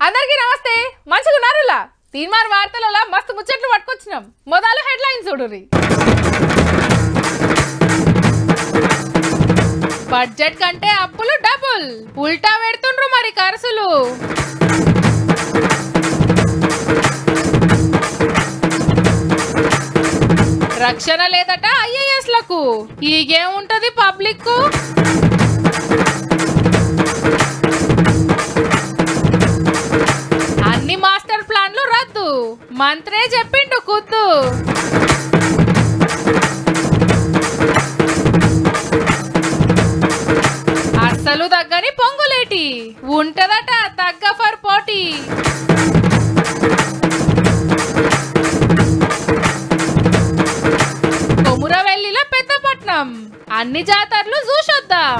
అందరికీ నమస్తే మంచిగా ఉన్నారులా తీర్మార్ వార్తలలో మస్తు ముచ్చట్లు పట్టుకొచ్చినాం మొదలు హెడ్లైన్స్ చూడుర్రి బడ్జెట్ కంటే అప్పులు డబుల్ ఉల్టా పెడుతుండ్రు మరి ఖర్చులు రక్షణ లేదట ఐఏఎస్ లకు ఈగేముంటది పబ్లిక్ కు అన్ని మాస్టర్ ప్లాన్లు రద్దు మంత్రే చెప్పిండు కుద్దు అస్సలు తగ్గని పొంగులేటి ఉంటదట తగ్గ ఫర్ పోటీ కొమురవెల్లిలో పెద్దపట్నం అన్ని జాతరలు చూసొద్దాం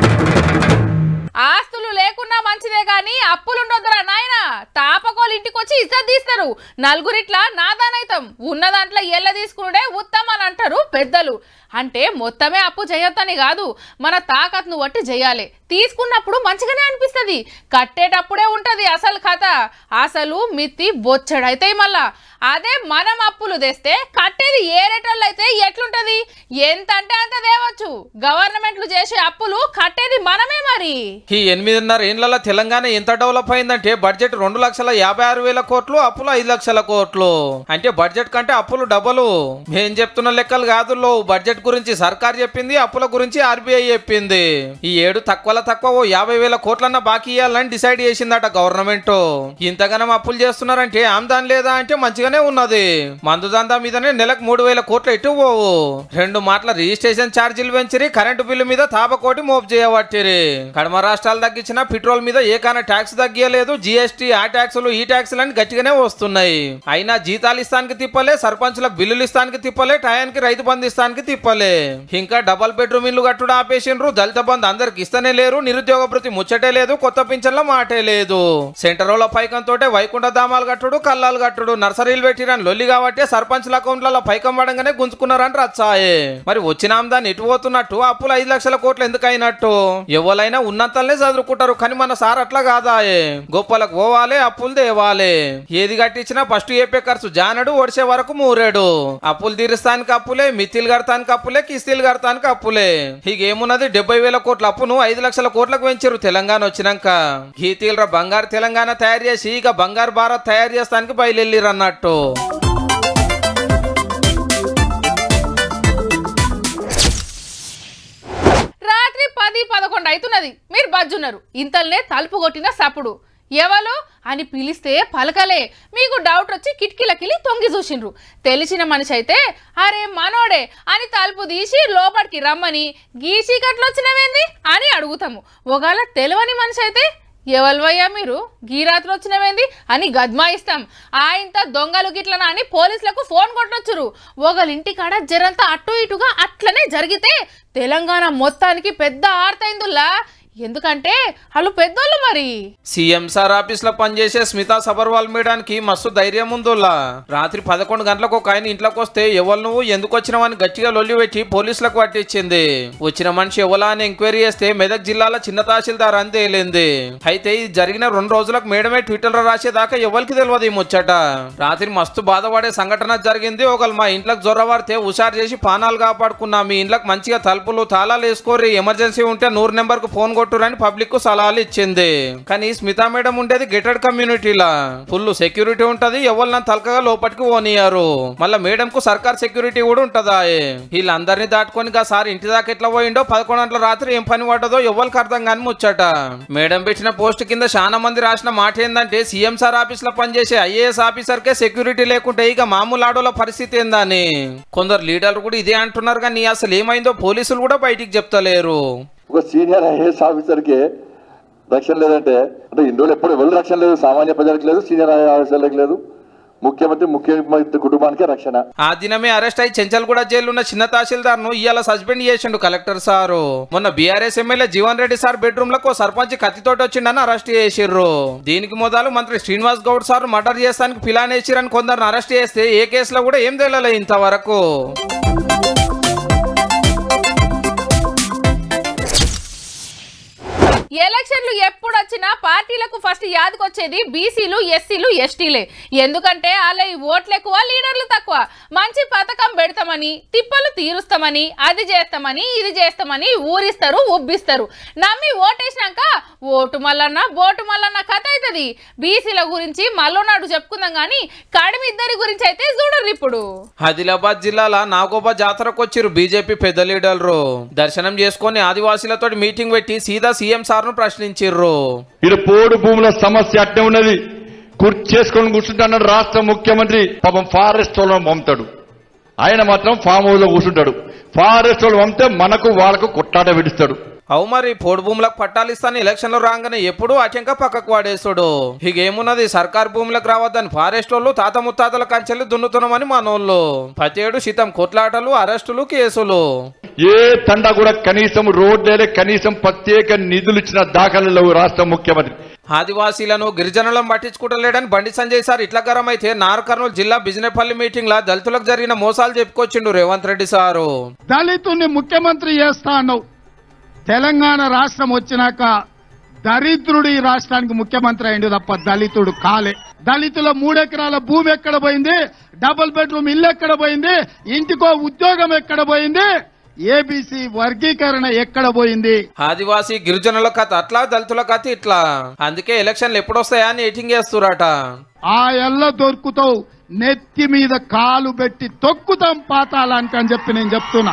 ఆస్తులు లేకున్నా మంచిదే గాని అప్పులుండొద్దురా నాయన తాపకోలు ఇంటికి వచ్చి ఇజ్జత్ తీస్తారు నలుగురిట్లా నాదానైతం ఉన్న దాంట్లో ఎల్ల తీసుకునుడే ఉత్తమం అని అంటారు పెద్దలు అంటే మొత్తమే అప్పు చేయొద్దని కాదు మన తాకత్ను బట్టి చేయాలి తీసుకున్నప్పుడు మంచిగానే అనిపిస్తుంది కట్టేటప్పుడే ఉంటది అసలు కథ అసలు మిత్తి బొచ్చడైతాయి మళ్ళా అదే మనం అప్పులు తెస్తే కట్టేది ఏ రేటర్లు అయితే ఎట్లుంటది ఎంత అంటే అంత తేవచ్చు గవర్నమెంట్లు చేసే అప్పులు కట్టేది మనమే మరి ఈ ఎనిమిదిన్నర ఏండ్లలో తెలంగాణ ఎంత డెవలప్ అయిందంటే బడ్జెట్ రెండు లక్షల యాభై ఆరు వేల కోట్లు అప్పులు ఐదు లక్షల కోట్లు అంటే బడ్జెట్ కంటే అప్పులు డబలు మేం చెప్తున్న లెక్కలు కాదు లో బడ్జెట్ గురించి సర్కార్ చెప్పింది అప్పుల గురించి ఆర్బీఐ చెప్పింది ఈ ఏడు తక్కువలో తక్కువ ఓ యాభై వేల కోట్లన్న బాకీ ఇవ్వాలని డిసైడ్ చేసిందట గవర్నమెంట్ ఇంతగానం అప్పులు చేస్తున్నారంటే ఆమ్దాన్ లేదా అంటే మంచిగానే ఉన్నది మందు దందా మీదనే నెలకు మూడు వేల కోట్లు ఎటు పోవు రెండు మాటల రిజిస్ట్రేషన్ ఛార్జీలు పెంచిరి కరెంటు బిల్లు మీద తాపకోటి మోపు చేయబట్టిరి కడమ రాష్ట్రాలు తగ్గించిన పెట్రోల్ మీద ఏకాన ట్యాక్స్ తగ్గియలేదు జీఎస్టీ ఆ ట్యాక్సులు ఈ ట్యాక్సులు అని గట్టిగానే వస్తున్నాయి అయినా జీతాలు ఇస్తానికి తిప్పలే సర్పంచులకు బిల్లులు ఇస్తానికి తిప్పలే టయానికి రైతు బంధు ఇస్తానికి తిప్పలే ఇంకా డబల్ బెడ్రూమ్ ఇల్లు కట్టుడు ఆపేసిండ్రు దళిత బంధు అందరికి ఇస్తనే లేరు నిరుద్యోగ భృతి ముచ్చటే లేదు కొత్త పింఛన్ల మాటే లేదు సెంటరోల పైకంతో వైకుంఠ ధామాలు కట్టుడు కల్లాలు కట్టుడు నర్సరీలు పెట్టిరని లొల్లి కాబట్టి సర్పంచ్ల అకౌంట్లలో పైకం పడంగానే గుంజుకున్నారని రచ్చాయే మరి వచ్చిన ఆమ్దాన్ని ఇటు పోతున్నట్టు అప్పులు ఐదు లక్షల కోట్లు ఎందుకు అయినట్టు ఎవరైనా ఉన్నంతలనే చదువుకుంటారు కానీ మన సార్ అట్లా కాదాయే గొప్పలకు పోవాలి అప్పులు తేవాలి ఏది కట్టించినా ఫస్ట్ చెప్పే ఖర్చు జానడు ఒడిసే వరకు మూరేడు అప్పులు తీరుస్తానికి అప్పులే మిత్తిలు కడతానికి అప్పులే కిస్తీలు కడతానికి అప్పులే ఇకేమున్నది డెబ్బై వేల కోట్ల అప్పును ఐదు లక్షల కోట్లకు పెంచారు తెలంగాణ వచ్చినాక గీతీలరా బంగారు తెలంగాణ తయారు చేసి ఇక బంగారు భారత్ తయారు చేస్తానికి బయలుదేరిరు అన్నట్టు రాత్రి పది పదకొండు అవుతున్నది మీరు బజ్జున్నారు ఇంతల్నే తలుపు కొట్టిన సప్పుడు ఎవలు అని పిలిస్తే పలకలే మీకు డౌట్ వచ్చి కిటికీలకిలి తొంగి చూసిండ్రు తెలిసిన మనిషి అయితే అరే మనోడే అని తలుపు తీసి లోపలికి రమ్మని గీసి వచ్చినవేంది అని అడుగుతాము ఒకవేళ తెలియని మనిషి అయితే ఎవల్వయ్యా మీరు గీరాత్రి వచ్చినవేంది అని గద్మాయిస్తాం ఆయంత దొంగలు గిట్లనా అని పోలీసులకు ఫోన్ కొట్టొచ్చురు ఒకళ్ళింటి కాడ జరంతా అటు ఇటుగా అట్లనే జరిగితే తెలంగాణ మొత్తానికి పెద్ద ఆర్తైందుల్లా ఎందుకంటే వాళ్ళు పెద్దోళ్ళు మరి సీఎం సార్ ఆఫీస్ లో పనిచేసే స్మితా సబర్వాల్ మేడానికి మస్తు ధైర్యం ఉందోలా రాత్రి పదకొండు గంటలకు ఒక ఆయన ఇంట్లోకి వస్తే ఎవరు నువ్వు ఎందుకు వచ్చినావని గట్టిగా లొల్లి పెట్టి పోలీసులకు పట్టించింది వచ్చిన మనిషి ఎవలా అని ఎంక్వైరీ చేస్తే మెదక్ జిల్లాలో చిన్న తహసీల్దార్ అని తేలింది అయితే ఇది జరిగిన రెండు రోజులకు మేడమే ట్విట్టర్ లో రాసేదాకా ఎవరికి తెలియదు ఈ ముచ్చట రాత్రి మస్తు బాధపడే సంఘటన జరిగింది ఒకళ్ళు మా ఇంట్లోకి జ్వర పడితే హుషారు చేసి పానాలు కాపాడుకున్నా మీ ఇంట్లోకి మంచిగా తలుపులు తాళాలు వేసుకోర్రి ఎమర్జెన్సీ ఉంటే నూరు నెంబర్ కు ఫోన్ కొట్టురని పబ్లిక్ కు సలహాలు ఇచ్చింది కానీ స్మితా మేడం ఉండేది గెటెడ్ కమ్యూనిటీలా ఫుల్ సెక్యూరిటీ ఉంటది ఎవరిని తలకగా లోపలికి పోనీయారు మళ్ళా మేడం కు సర్కార్ సెక్యూరిటీ కూడా ఉంటదా వీళ్ళందరినీ దాటుకొని గా సార్ ఇంటి దాకా ఎట్లా పోయిండో పదకొండు గంటల రాత్రి ఏం పని పడ్డదో ఎవరికి అర్థం కాని ముచ్చట మేడం పెట్టిన పోస్ట్ కింద చాలా మంది రాసిన మాట ఏంటంటే సీఎం సార్ ఆఫీస్ లో పనిచేసే ఐఏఎస్ ఆఫీసర్ కే సెక్యూరిటీ లేకుంటే ఇక మామూలు ఆడోళ్ళ పరిస్థితి ఏందని కొందరు లీడర్లు కూడా ఇదే అంటున్నారు కానీ అసలు ఏమైందో పోలీసులు కూడా బయటికి చెప్తలేరు ఒక సీనియర్ ఐఏఎస్ ఆఫీసర్కి రక్షణ లేదంటే అంటే ఇన్ని రోజులు ఎప్పుడు ఎవరు రక్షణ లేదు సామాన్య ప్రజలకు లేదు సీనియర్ ఆఫీసర్లకు లేదు ముఖ్యమంత్రి ముఖ్యమంత్రి కుటుంబానికే రక్షణ ఆ దినమే అరెస్ట్ అయి చెంచల్గూడ జైలు ఉన్న చిన్న తహసీల్దార్ ను ఇవాళ సస్పెండ్ చేసిండు కలెక్టర్ సారు మొన్న BRS MLA Jeevan Reddy sir bedroom లకు సర్పంచ్ కత్తితోటి వచ్చిండని అరెస్ట్ చేసిర్రు దీనికి మొదలు మంత్రి శ్రీనివాస్ గౌడ్ సార్ మర్డర్ చేస్తానికి ప్లాన్ వేసిరని కొందరిని అరెస్ట్ చేస్తే ఏ కేసులో కూడా ఏం తెలియలే ఇంతవరకు ఎలక్షన్లు ఎప్పుడు వచ్చినా పార్టీలకు ఫస్ట్ యాదకొచ్చేది బీసీలు ఎస్సీలు ఎస్టీలే ఎందుకంటే అలా ఈ ఓట్లు ఎక్కువ లీడర్లు తక్కువ మంచి పథకం పెడతామని తిప్పలు తీరుస్తామని అది చేస్తామని ఇది చేస్తామని ఊరిస్తారు ఉబ్బిస్తారు నమ్మి ఓటేసినాక ఓటు మల్లన్న బోటు మల్లన్న కథ అవుతుంది బీసీల గురించి మల్లోనాడు చెప్పుకుందాం కానీ కడిమి ఇద్దరి గురించి అయితే చూడరు ఇప్పుడు ఆదిలాబాద్ జిల్లాల నాగోబా జాతరకు వచ్చిరు బీజేపీ పెద్ద లీడర్లు దర్శనం చేసుకొని ఆదివాసీలతో మీటింగ్ పెట్టి సీదా సీఎం సార్ను ప్రశ్నించిర్రు ఇది పోడు భూముల సమస్య అట్నే ఉన్నది కుర్చేసుకొని కూర్చుంటాడు రాష్ట్ర ముఖ్యమంత్రి పాపం ఫారెస్ట్ వాళ్ళని పంపుతాడు ఆయన మాత్రం ఫామ్ హౌస్ లో కూర్చుంటాడు ఫారెస్ట్ వాళ్ళు పంపితే మనకు వాళ్ళకు కొట్టాట విడుస్తాడు అవు మరి పోడు భూములకు పట్టాలు ఇస్తాను ఎలక్షన్లు రాగానే ఎప్పుడు అటెంక పక్కకు వాడేస్తాడు ఇక ఏమున్నది సర్కార్ భూములకు రావద్దని ఫారెస్ట్ వాళ్ళు తాత ముత్తాతల కంచెలు దున్నుతున్నామని మనోళ్ళు పతేడు శీతం కొట్లాటలు అరెస్టులు కేసులు ఏ తండా కూడా కనీసం రోడ్లే కనీసం ప్రత్యేక నిధులు ఇచ్చిన దాఖలు లేవు రాష్ట్ర ముఖ్యమంత్రి ఆదివాసీలను గిరిజనులను పట్టించుకుంటలేడని బండి సంజయ్ సార్ ఇట్లా గరం అయితే నార్ కర్నూలు జిల్లా బిజినపల్లి మీటింగ్ లా దళితులకు జరిగిన మోసాలు చెప్పుకొచ్చిండు రేవంత్ రెడ్డి సారు దళితుని ముఖ్యమంత్రి చేస్తా అన్నావు తెలంగాణ రాష్ట్రం వచ్చినాక దరిద్రుడు ఈ రాష్ట్రానికి ముఖ్యమంత్రి అయిండు తప్ప దళితుడు కాలే దళితుల మూడెకరాల భూమి ఎక్కడ పోయింది డబుల్ బెడ్రూమ్ ఇల్లు ఎక్కడ పోయింది ఇంటికో ఉద్యోగం ఎక్కడ పోయింది ఏబీసీ వర్గీకరణ ఎక్కడ పోయింది ఆదివాసీ గిరిజనుల కథ అట్లా దళితుల కథ ఇట్లా అందుకే ఎలక్షన్లు ఎప్పుడు వస్తాయా అని ఎయిటింగ్ చేస్తురట ఆ ఎల్ల దొరుకుతావు నెత్తి మీద కాలు పెట్టి తొక్కుతాం పాతాళానికి అని చెప్పి నేను చెప్తున్నా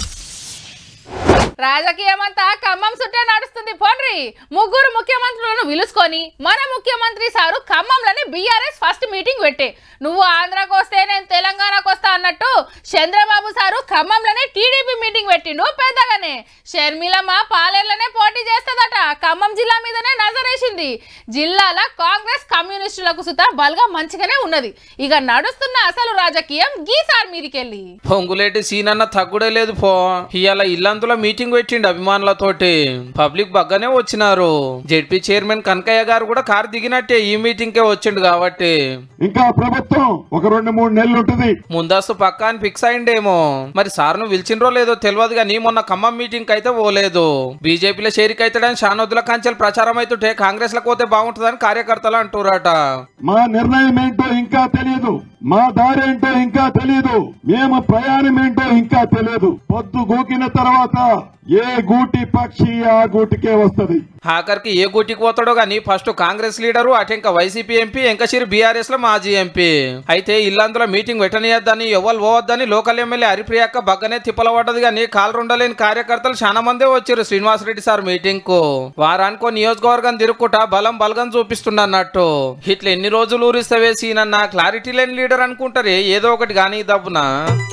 రాజకీయం అంతా ఖమ్మం చుట్టే నడుస్తుంది పోండ్రి ముగ్గురు ముఖ్యమంత్రులను పిలుచుకొని మన ముఖ్యమంత్రి సారు ఖమ్మంలోనే బీఆర్ఎస్ ఫస్ట్ మీటింగ్ పెట్టే నువ్వు ఆంధ్రాకు వస్తే నేను తెలంగాణకు వస్తా అన్నట్టు చంద్రబాబు సారు ఖమ్మంలోనే టీడీపీ మీటింగ్ పెట్టిండు పెద్దగానే షర్మిలమ్మ పాలేర్లోనే పోటీ చేస్తుందట ఖమ్మం జిల్లా మీదనే నజరేసింది జిల్లాల కాంగ్రెస్ కమ్యూనిస్టులకు సుత బలగా మంచిగానే ఉన్నది ఇక నడుస్తున్న అసలు రాజకీయం గీసార్ మీదికెళ్ళి పొంగులేటి సీనన్న తగ్గుడే లేదు పో ఇవాళ ఇల్లందులో మీటింగ్ పెట్టిండు అభిమానులతోటి పబ్లిక్ బగ్గనే వచ్చినారు జెడ్పీ చైర్మన్ కనకయ్య గారు కూడా కారు దిగినట్టే ఈ మీటింగ్ కే వచ్చిండు కాబట్టి ఇంకా ప్రభుత్వం ఒక రెండు మూడు నెలలు ఉంటుంది ముందస్తు పక్కా అని ఫిక్స్ అయిండేమో మరి సార్ను పిలిచిండ్రో లేదో తెలియదు కానీ మొన్న ఖమ్మం మీటింగ్ అయితే పోలేదు బీజేపీలో చేరిక అవుతాడని షానొద్దుల కంచెలు ప్రచారం అవుతుంటే కాంగ్రెస్ లో పోతే బాగుంటుందని కార్యకర్తలు అంటున్నారట మా నిర్ణయం ఏంటో ఇంకా తెలియదు మా దారి ఏంటో ఇంకా తెలియదు మేము ప్రయాణం ఏంటో ఇంకా తెలియదు పొద్దు గూకిన తర్వాత ఏ గూటి పక్షి ఆ గూటికే వస్తది ఆఖరికి ఏ గుట్టికి పోతాడో గానీ ఫస్ట్ కాంగ్రెస్ లీడరు అటు ఇంకా వైసీపీ ఎంపీ ఎంకసిరి బీఆర్ఎస్ లో మాజీ ఎంపీ అయితే ఇల్లందులో మీటింగ్ పెట్టనియద్దని ఎవరు పోవద్దని లోకల్ ఎమ్మెల్యే హరిప్రియక్క బగ్గనే తిప్పలబడ్డది కానీ కాలరుండలేని కార్యకర్తలు చాలా మందే వచ్చారు శ్రీనివాసరెడ్డి సార్ మీటింగ్ కు వారానికో నియోజకవర్గం తిరుక్కుంటా బలం బలగం చూపిస్తుండన్నట్టు ఇట్లా ఎన్ని రోజులు ఊరిస్తే సీనన్న క్లారిటీ లేని లీడర్ అనుకుంటారే ఏదో ఒకటి కానీ దబ్బునా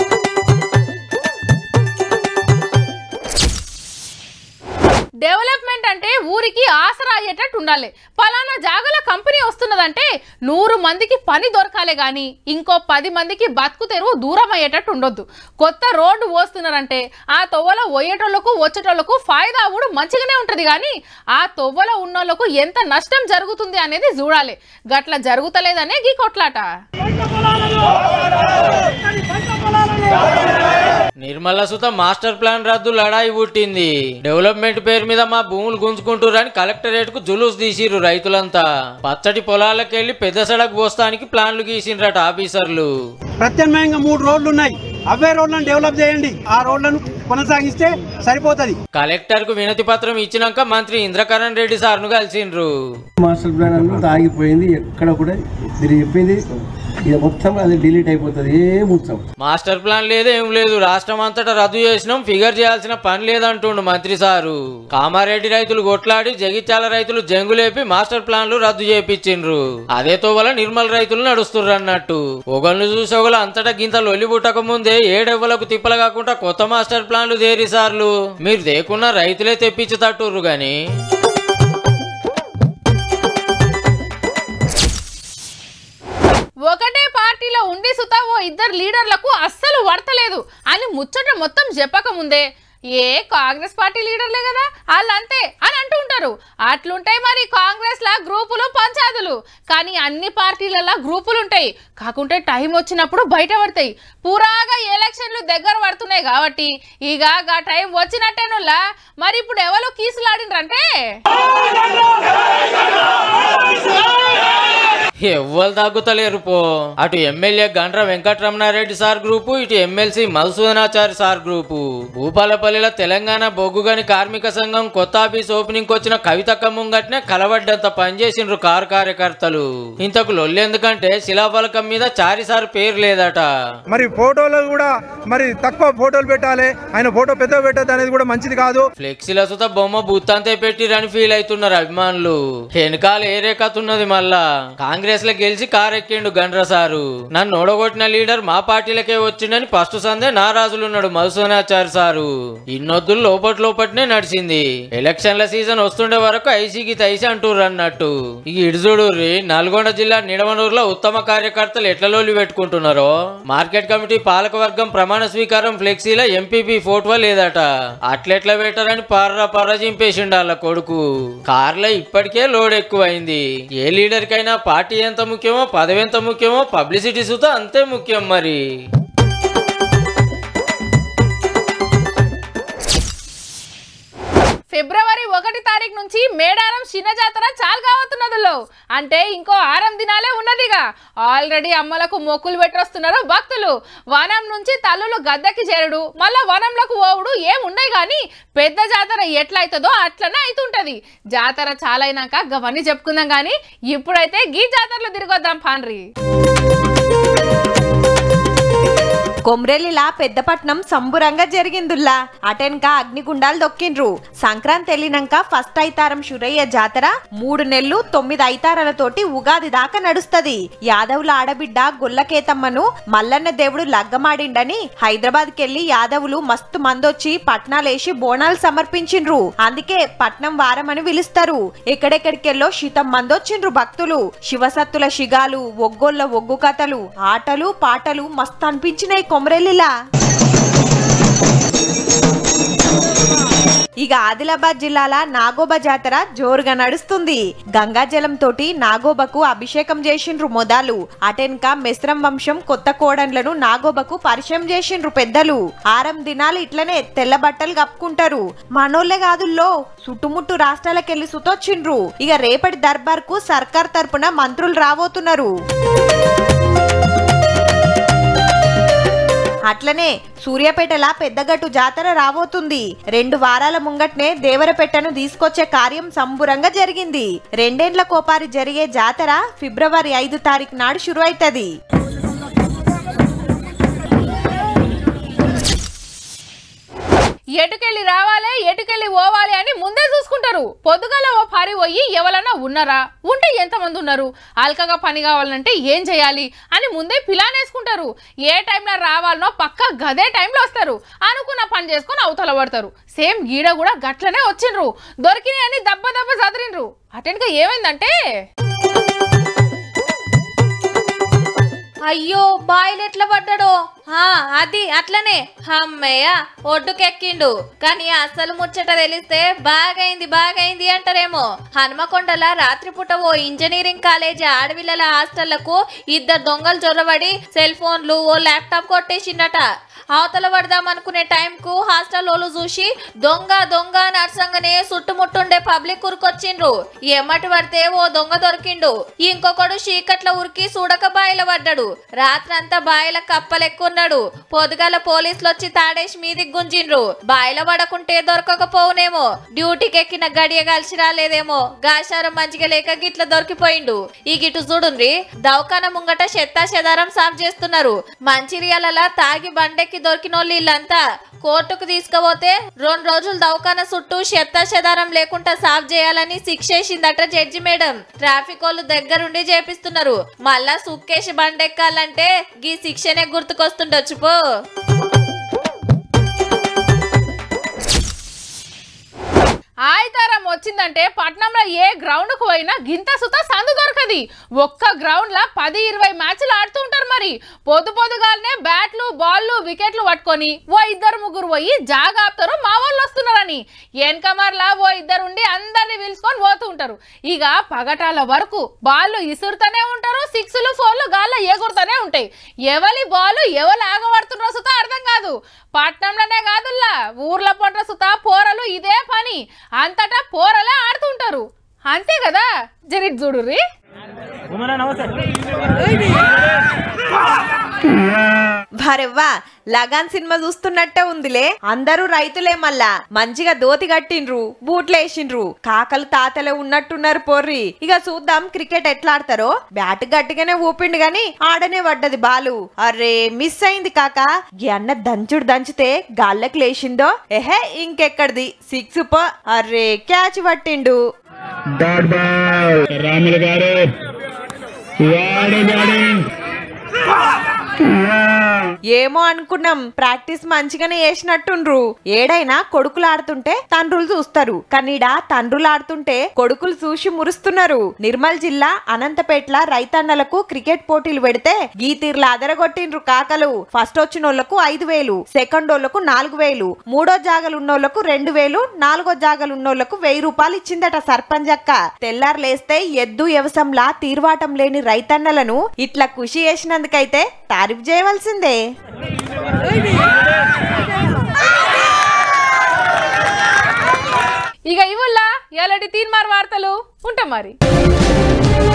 డెవలప్మెంట్ అంటే ఊరికి ఆసరా అయ్యేటట్టు ఉండాలి పలానా జాగల కంపెనీ వస్తున్నదంటే నూరు మందికి పని దొరకాలే గాని ఇంకో పది మందికి బతుకు తెరువు దూరం అయ్యేటట్టు ఉండొద్దు కొత్త రోడ్డు పోస్తున్నారంటే ఆ తొవ్వలో పోయేటోళ్లకు వచ్చేటోళ్లకు ఫాయిదా అవుడు మంచిగానే ఉంటది కానీ ఆ తొవ్వలో ఉన్నోళ్లకు ఎంత నష్టం జరుగుతుంది అనేది చూడాలి గట్ల జరుగుతలేదనే గీ కొట్లాట నిర్మల సుత మాస్టర్ ప్లాన్ రద్దు లడాయి పుట్టింది డెవలప్మెంట్ పేరు మీద మా భూములు గుంజుకుంటురని కలెక్టరేట్ కు జులూస్ తీసిర్రు రైతులంతా పచ్చటి పొలాలకెళ్లి పెద్ద సడక్ పోస్తానికి ప్లాన్లు గీసిండ్రట ఆఫీసర్లు ప్రత్యామ్నాయంగా మూడు రోడ్లు ఉన్నాయి అవే రోడ్లను డెవలప్ చేయండి ఆ రోడ్లను కొనసాగిస్తే సరిపోతది కలెక్టర్ కు వినతి పత్రం ఇచ్చినాక మంత్రి ఇంద్రకరణ్ రెడ్డి సార్ను కలిసిండ్రు మాస్టర్ ప్లాన్ అంతా ఆగిపోయింది ఎక్కడ కూడా మీరు చెప్పింది ఇది మొత్తం అది డిలీట్ అయిపోతుంది ఏం ఉత్సవం మాస్టర్ ప్లాన్ లేదు ఏం లేదు రాష్ట్రం అంతటా రద్దు చేసినాం ఫిగర్ చేయాల్సిన పని లేదంటుండు మంత్రి సారు కామారెడ్డి రైతులు కొట్లాడి జగిత్యాల రైతులు జంగులేపి మాస్టర్ ప్లాన్లు రద్దు చేపించిండ్రు అదే తోవల నిర్మల్ రైతులు నడుస్తుర్రు అన్నట్టు ఒకళ్ళు చూసి ఒకళ్ళు అంతటా గింత లొల్లి పుట్టక ముందే ఏడెవ్వలకు తిప్పలు కాకుండా కొత్త మాస్టర్ ప్లాన్లు దేరి సార్లు మీరు దేకున్న రైతులే తెప్పించి తట్టుర్రు గాని ఒకటే పార్టీలో ఉండి సుతా ఓ ఇద్దరు లీడర్లకు అస్సలు వర్తలేదు అని ముచ్చట మొత్తం చెప్పక ముందే ఏ కాంగ్రెస్ పార్టీ లీడర్లే కదా వాళ్ళు అంతే అని అంటూ ఉంటారు అట్లుంటాయి మరి కాంగ్రెస్ లా గ్రూపులు పంచాయతీలు కానీ అన్ని పార్టీలలో గ్రూపులు ఉంటాయి కాకుంటే టైం వచ్చినప్పుడు బయట పడతాయి పూరాగా ఎలక్షన్లు దగ్గర పడుతున్నాయి కాబట్టి ఇక గా టైం వచ్చినట్టేనుల్లా మరి ఇప్పుడు ఎవరు కీసులాడినరంటే ఎవ్వరు తగ్గుతలేరు పో అటు MLA Gandra Venkataramanareddy sir group ఇటు ఎమ్మెల్సీ మధుసూదనాచారి సార్ గ్రూపు భూపాలపల్లిలో తెలంగాణ బొగ్గుగని కార్మిక సంఘం కొత్త ఆఫీస్ ఓపెనింగ్ వచ్చిన కవితక్క ముంగట్నే కలబడ్డంత పనిచేసిండ్రు కారు కార్యకర్తలు ఇంతకు లొల్లెందుకంటే శిలాఫలకం మీద చారి సార్ పేరు లేదట మరి ఫోటోలో కూడా మరి తక్కువ ఫోటోలు పెట్టాలి ఆయన ఫోటో పెద్ద పెట్టద్దు అనేది కూడా మంచిది కాదు ఫ్లెక్సీల సుత బొమ్మ బుత్తంతే పెట్టిరని ఫీల్ అవుతున్నారు అభిమానులు వెనకాల ఏ రేఖతున్నది మళ్ళా కాంగ్రెస్ లో గెలిచి కారెక్కిండు గండ్ర సారు నన్ను ఓడగొట్టిన లీడర్ మా పార్టీలకే వచ్చిండని ఫస్ట్ సందే నారాజులున్నాడు మధుసూనాచారి సారు ఇన్నొద్దులు లోపటి లోపటినే నడిచింది ఎలక్షన్ల సీజన్ వస్తుండే వరకు ఐసీకి తైసి అంటూరు అన్నట్టు ఈ ఇడుజుడు నల్గొండ జిల్లా నిడమనూరులో ఉత్తమ కార్యకర్తలు ఎట్ల లోలి పెట్టుకుంటున్నారో మార్కెట్ కమిటీ పాలకవర్గం ప్రమాణ స్వీకారం ఫ్లెక్సీలో ఎంపీపీ ఫోటో లేదట అట్లెట్లా పెట్టారని పర్ర పర్ర చింపేసిండు వాళ్ళ కొడుకు కార్లో ఇప్పటికే లోడ్ ఎక్కువైంది ఏ లీడర్ కైనా పార్టీ ఎంత ముఖ్యమో పదవి ఎంత ముఖ్యమో పబ్లిసిటీ సుతా అంతే ముఖ్యం మరి ఫిబ్రవరి ఒకటి తారీఖు నుంచి మేడారం చిన్న జాతర చాలు కావతున్నదిలో అంటే ఇంకో ఆరం దినాలే ఉన్నదిగా ఆల్రెడీ అమ్మలకు మొక్కులు పెట్టొస్తున్నారు భక్తులు వనం నుంచి తల్లులు గద్దెకి చేరుడు మళ్ళా వనంలోకి పోవుడు ఏం ఉన్నాయి కానీ పెద్ద జాతర ఎట్లయితుందో అట్లనే అవుతుంటది జాతర చాలైనాక గవన్నీ చెప్పుకుందాం కానీ ఇప్పుడైతే గీ జాతరలో తిరిగొద్దాం పాన్రి కొమ్రెల్లిలా పెద్దపట్నం సంబురంగా జరిగిందుల్లా అటెన్క అగ్నిగుండాలు దొక్కిండ్రు సంక్రాంతి వెళ్ళినాక ఫస్ట్ ఐతారం షురయ్య జాతర మూడు నెలలు తొమ్మిది ఐతారాలతోటి ఉగాది దాకా నడుస్తది యాదవుల ఆడబిడ్డ గొల్లకేతమ్మను మల్లన్న దేవుడు లగ్గమాడిండని హైదరాబాద్ కెళ్లి యాదవులు మస్తు మందొచ్చి పట్నాలేసి బోనాలు సమర్పించిండ్రు అందుకే పట్నం వారం అని పిలుస్తారు ఎక్కడెక్కడికెళ్ళో శీతం మందొచ్చిండ్రు భక్తులు శివసత్తుల శిగాలు ఒగ్గోళ్ళ ఒగ్గు కథలు ఆటలు పాటలు మస్తు అనిపించినాయి కొమరెల్లిలా ఇక ఆదిలాబాద్ జిల్లాల నాగోబా జాతర జోరుగా నడుస్తుంది గంగాజలం తోటి నాగోబకు అభిషేకం చేసిండ్రు మొదలు అటెన్క మిశ్రం వంశం కొత్త కోడన్లను నాగోబకు పరిచయం చేసిండ్రు పెద్దలు ఆరం దినాలు ఇట్లనే తెల్ల బట్టలు కప్పుకుంటారు మనోళ్ళే కాదుల్లో చుట్టుముట్టు రాష్ట్రాలకెళ్లి సుతొచ్చిండ్రు ఇక రేపటి దర్బార్ కు సర్కార్ తరపున మంత్రులు రాబోతున్నారు అట్లనే సూర్యాపేటలా పెద్దగట్టు జాతర రాబోతుంది రెండు వారాల ముంగట్నే దేవరపెట్టను తీసుకొచ్చే కార్యం సంబురంగా జరిగింది రెండేండ్ల కోపారి జరిగే జాతర ఫిబ్రవరి ఐదు తారీఖు నాడు షురు అవుతుంది ఎటుకెళ్ళి రావాలి ఎటుకెళ్ళి పోవాలి అని ముందే చూసుకుంటారు పొద్దుగాల ఓ పారి పోయి ఎవరన్నా ఉన్నారా ఉంటే ఎంతమంది ఉన్నారు అల్కగా పని కావాలంటే ఏం చేయాలి అని ముందే ప్లాన్ వేసుకుంటారు ఏ టైంలో రావాలనో పక్క గదే టైంలో వస్తారు అనుకున్న పని చేసుకొని అవతల పడతారు సేమ్ గీడ కూడా గట్లనే వచ్చిండ్రు దొరికినాయి అని దెబ్బ దెబ్బ చదిరిండ్రు అటెండ్గా ఏమైందంటే అయ్యో బాయిలు ఎట్లా పడ్డాడో హా, అది అట్లనే అమ్మయ్య ఒడ్డుకెక్కిండు కానీ అసలు ముచ్చట తెలిస్తే బాగైంది బాగైంది అంటారేమో హనుమకొండల రాత్రిపూట ఓ ఇంజనీరింగ్ కాలేజీ ఆడపిల్లల హాస్టళ్లకు ఇద్దరు దొంగలు చొరబడి సెల్ ఫోన్లు ఓ ల్యాప్టాప్ కొట్టేసిండట అవతల పడదాం అనుకునే టైంకు హాస్టల్ వాళ్ళు చూసి దొంగ దొంగ నర్సంగానే చుట్టుముట్టుండే పబ్లిక్ ఉరికొచ్చిండ్రు ఎమ్మటి పడితే ఓ దొంగ దొరికిండు ఇంకొకడు చీకట్ల ఉరికి చూడక బాయిల పడ్డాడు రాత్రంతా బాయిల కప్పలెక్కున్నాడు పొద్దుగాల పోలీసులు వచ్చి తాడేసి మీదికి గుంజిండ్రు బాయిల పడకుంటే దొరకకపోవునేమో డ్యూటీకి ఎక్కిన గడియ కలిసి రాలేదేమో గాశారం మంచిగా లేక గిట్ల దొరికిపోయిండు ఈ గిటు చూడుండ్రి దవకాన ముంగట చెత్తా చెదారం సాఫ్ చేస్తున్నారు మంచిర్యాలలా తాగి బండెక్కి దొరికినోళ్ళు వీళ్ళంతా కోర్టుకు తీసుకుపోతే రెండు రోజులు దవకాన చుట్టూ చెత్త చెదారం లేకుండా సాఫ్ చేయాలని శిక్ష వేసిందట జడ్జి మేడం ట్రాఫిక్ వాళ్ళు దగ్గరుండి చేపిస్తున్నారు మళ్ళా సుక్కేసి బండెక్కాలంటే గీ శిక్షనే గుర్తుకొస్తుండొచ్చు పో ఆయితారం వచ్చిందంటే పట్నంలో ఏ గ్రౌండ్ కు పోయినా గింత సుత సందు దొరకది ఒక్క గ్రౌండ్ లా పది ఇరవై మ్యాచ్లు ఆడుతూ ఉంటారు మరి పొద్దు పొద్దుగాలనే బ్యాట్లు బాల్లు వికెట్లు పట్టుకొని ఓ ఇద్దరు ముగ్గురు పోయి జాగా ఆపుతారు మా వాళ్ళు వస్తున్నారని వెనకమర్లా ఓ ఇద్దరు ఉండి అందరిని పిలుచుకొని పోతూ ఉంటారు ఇక పగటాల వరకు బాళ్ళు ఇసురుతూనే ఉంటారు సిక్స్లు ఫోర్లు గాల్లో ఎగురుతూనే ఉంటాయి ఎవరి బాల్ ఎవరు ఆగబడుతున్నారో సుతా అర్థం కాదు పట్నంలోనే కాదుల్లా ఊర్ల పొంట సుతా పోరలు ఇదే పని అంతటా పోరలే ఆడుతుంటారు అంతే కదా జరిట్ చూడుర్రి భరెవ్వా లగాన్ సినిమా చూస్తున్నట్టే ఉందిలే అందరూ రైతులే మళ్ళా మంచిగా దోతి కట్టిండ్రు బూట్లేసిండ్రు కాకలు తాతలే ఉన్నట్టున్నారు పోర్రి ఇక చూద్దాం క్రికెట్ ఎట్లా ఆడతారో బ్యాట్ గట్టిగానే ఊపిండు గాని ఆడనే పడ్డది బాలు అరే మిస్ అయింది కాక ఈ అన్న దంచుడు దంచితే గాళ్ళకి లేచిందో ఎహే ఇంకెక్కడిది సిక్స్ పో అరే క్యాచ్ పట్టిండు డాట్ బాల్ రాములు గారు వాడు బ్యాటింగ్ ఏమో అనుకున్నాం ప్రాక్టీస్ మంచిగానే చేసినట్టుండ్రు ఏడైనా కొడుకులు ఆడుతుంటే తండ్రులు చూస్తారు కన్నీడ తండ్రులు ఆడుతుంటే కొడుకులు చూసి మురుస్తున్నారు నిర్మల్ జిల్లా అనంతపేట్ల రైతన్నలకు క్రికెట్ పోటీలు పెడితే గీతీర్ల అదరగొట్టిండ్రు కాకలు ఫస్ట్ వచ్చినోళ్లకు ఐదు వేలు సెకండ్ ఓళ్లకు నాలుగు వేలు మూడో జాగలు ఉన్నోళ్లకు రెండు వేలు నాలుగో జాగలు ఉన్నోళ్లకు వెయ్యి రూపాయలు ఇచ్చిందట సర్పంచ్ అక్క తెల్లారు లేస్తే ఎద్దు వ్యవసంలా తీర్వాటం లేని రైతన్నలను ఇట్లా కృషి చేసినందుకైతే తారీఫ్ చేయవలసిందే ఇక ఇవుల్లా ఎలాంటి తీన్మార్ వార్తలు ఉంటాం మరి